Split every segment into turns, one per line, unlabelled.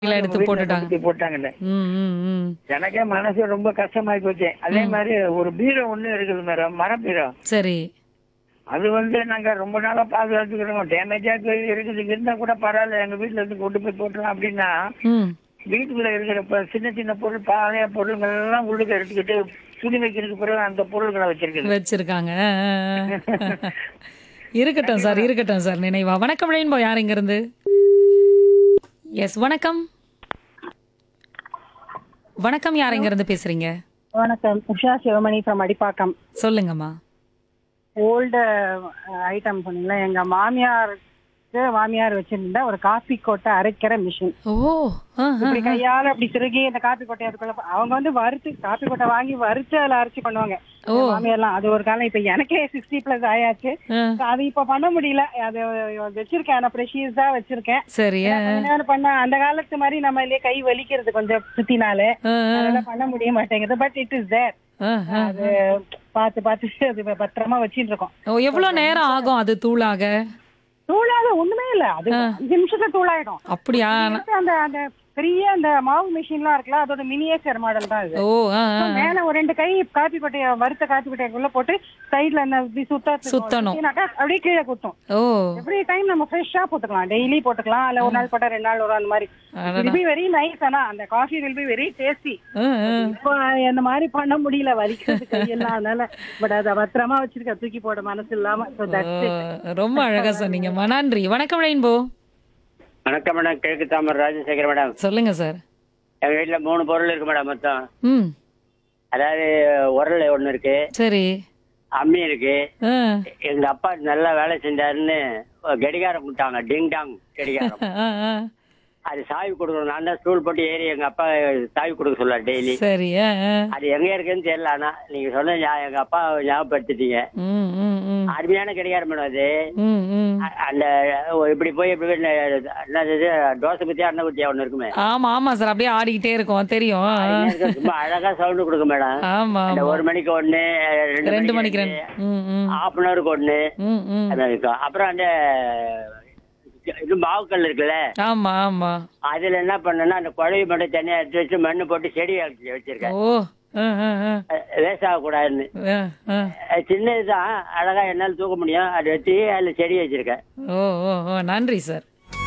இல்ல எடுத்து
வீட்டுல
போட்டுட்டாங்க
கொண்டு போய் போட்டாங்கல்ல
ம் ம் ம்
எனக்கே மனசு ரொம்ப கஷ்டமாயி போச்சு அதே மாதிரி ஒரு பீரோ ஒண்ணு இருக்குது மேடம் மர பீரோ
சரி
அது வந்து நாங்க ரொம்ப நாளா பாதுகாத்துக்கிறோம் டேமேஜா இருக்குது இருந்தா கூட பரவாயில்ல எங்க வீட்டுல இருந்து கொண்டு போய் போட்டுறோம் அப்படின்னா
ம்
வீட்டுக்குள்ள இருக்கிற ப- சின்ன சின்ன பொருள் பழைய பொருள்கள் எல்லாம் உள்ளுக்கு எடுத்துக்கிட்டு துணி வைக்கிறதுக்கு பிறகு அந்த பொருள்களை வச்சிருக்குது
வச்சிருக்காங்க ஆ, ஆ, ஆ. இருக்கட்டும் சார் இருக்கட்டும் சார் நினைவா வணக்கம் ரெயின்போ யார் இங்க இருந்து எஸ் வணக்கம் வணக்கம் யார் இங்க இருந்து பேசுறீங்க
வணக்கம் உஷா சிவமணி ஃப்ரம் அடிப்பாக்கம்
சொல்லுங்கம்மா
ஓல்டு ஐட்டம் சொன்னீங்களா எங்க மாமியாருக்கு மாமியார் வச்சிருந்த ஒரு காபி கொட்டை அரைக்கிற மிஷின்
ஓ ஆ, ஆ.
இப்படி கையால அப்படி திருகி அந்த காபி கொட்டை அதுக்குள்ள போ- அவங்க வந்து வறுத்து காபி கொட்டை வாங்கி வறுத்து அதுல அரைச்சு பண்ணுவாங்க
ஓ.
எங்க மாமியார்லாம் அது ஒரு காலம் இப்ப எனக்கே சிக்ஸ்டி பிளஸ் ஆயாச்சு
ஆ,
அது இப்ப பண்ண முடியல அது வச்சிருக்கேன் ஆனா ப்ரெஷியஸ் தான் வச்சிருக்கேன்
சரி ஆ,
கொஞ்ச நேரம் பண்ண அந்த காலத்து மாதிரி நம்ம இல்லையே கை வலிக்கிறது கொஞ்சம் சுத்தினாலே
ஆ, ஆ,
அதெல்லாம் பண்ண முடிய மாட்டேங்குது but it is there
ah, ah.
அது பார்த்து பார்த்து அது பத்திரமா வச்சிட்டு இருக்கோம்
ஓ எவ்வளவு நேரம் ஆகும் அது தூளாக
தூளாக ஒண்ணுமே இல்ல அது அஞ்சு நிமிஷத்துல தூளாயிடும்
அப்படியா
அடுத்து அந்த அந்த பெரிய அந்த மாவு மிஷின்லாம் இருக்குல்ல அதோட மினியேச்சர் மாடல் தான் இது
ஓ ஆ, ஆ.
மேல ஒரு ரெண்டு கை காப்பி கொட்டைய வறுத்த காப்பி கொட்டைக்குள்ள போட்டு சைடுல அந்த இப்படி சுத்த
சுத்தணும்.
அப்படியே கீழே குத்தும்
ஓ
எவ்ரி டைம் நம்ம ஃப்ரெஷ்ஷா போட்டுக்கலாம் டெய்லி போட்டுக்கலாம் இல்ல ஒரு நாள் போட்டா ரெண்டு நாள் வரும் அந்த மாதிரி வில் பி வெரி நைஸ் ஆனா அந்த coffee will be very tasty
ah, ah.
இப்போ அந்த மாதிரி பண்ண முடியல வலிக்கிறது கையெல்லாம் அதனால பட் அதை பத்திரமா வச்சிருக்க தூக்கி போட மனசு இல்லாம So that's it.
ஓ, ரொம்ப அழகா சொன்னீங்கம்மா நன்றி வணக்கம் ரெயின்போ
வணக்கம் மேடம் கிழக்கு தாமர் ராஜசேகர் மேடம்
சொல்லுங்க சார்
எங்க வீட்டுல மூணு பொருள் இருக்கு மேடம் மொத்தம்
ம்
அதாவது உரல் ஒண்ணு இருக்கு
சரி
அம்மி இருக்கு
ஆ,
எங்க அப்பா நல்லா வேலை செஞ்சாருன்னு ஒரு கடிகாரம் கொடுத்தாங்க டிங் டாங் கடிகாரம்
ஆ, ஆ.
அது சாவி கொடுக்கணும் நான் தான் ஸ்டூல் போட்டு ஏறி எங்க அப்பா சாவி கொடுக்க சொல்லுவார் டெய்லி
சரி ஆ, ஆ.
அது எங்க இருக்குன்னு தெரியல ஆனா நீங்க சொன்ன ஞா- எங்க அப்பா ஞாபகப்படுத்திட்டீங்க
ம், ம், ம்.
அருமையான கடிகாரம் மேடம் அது
ம், ம்.
அ- அந்த ஓ, இப்படி போய் இப்படி போய் ந- என்னது இது, தோசை குத்தியா அண்ணன் குத்தியா ஒண்ணு இருக்குமே
ஆமா ஆமா சார் அப்படியே ஆடிக்கிட்டே இருக்கும் தெரியும் ஆ.
அது ரொம்ப அழகா சவுண்ட் கொடுக்கும் மேடம்
ஆமா
அந்த
ஆமா
ஒரு மணிக்கு ஒண்ணு ரெண்டு
ரெண்டு
மணிக்கு
மணிக்கு
ரெண்டு
ரெண்டு ம், ம்.
ஹாஃப் அன் ஹவருக்கு ஒண்ணு
ம், ம்.
அது மாதிரி இருக்கும் அப்புறம் அந்த இது மாவுக்கல் இருக்குல்ல
ஆமா ஆமா
அதுல என்ன பண்ணேன்னா அந்த குழவி மட்டும் தனியா எடுத்து வச்சு மண்ணு போட்டு செடி வளர்த்து வச்சிருக்கேன்
ஓ ஆ, ஆ, ஆ.
வேஸ்ட் ஆகக்கூடாதுன்னு
ஆ, ஆ.
அது சின்னதுதான் அழகா என்னால தூக்க முடியும் அதை வச்சு அதுல செடி வச்சிருக்கேன்
ஓ ஓ ஓ நன்றி சார்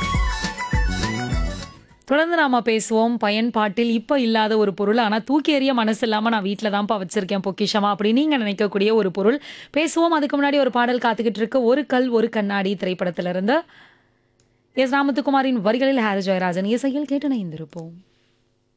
தொடர்ந்து நாம பேசுவோம் பயன்பாட்டில் இப்போ இல்லாத ஒரு பொருள் ஆனால் தூக்கி எறிய மனசு இல்லாமல் நான் வீட்டில் தான்ப்பா வச்சிருக்கேன் பொக்கிஷமா அப்படி நீங்கள் நினைக்கக்கூடிய ஒரு பொருள் பேசுவோம் அதுக்கு முன்னாடி ஒரு பாடல் காத்துக்கிட்டு இருக்கு ஒரு கல் ஒரு கண்ணாடி திரைப்படத்திலிருந்து எஸ் ராமத்துக்குமாரின் வரிகளில் ஹாரி ஜெயராஜன் இசையில் கேட்டு இணைந்திருப்போம்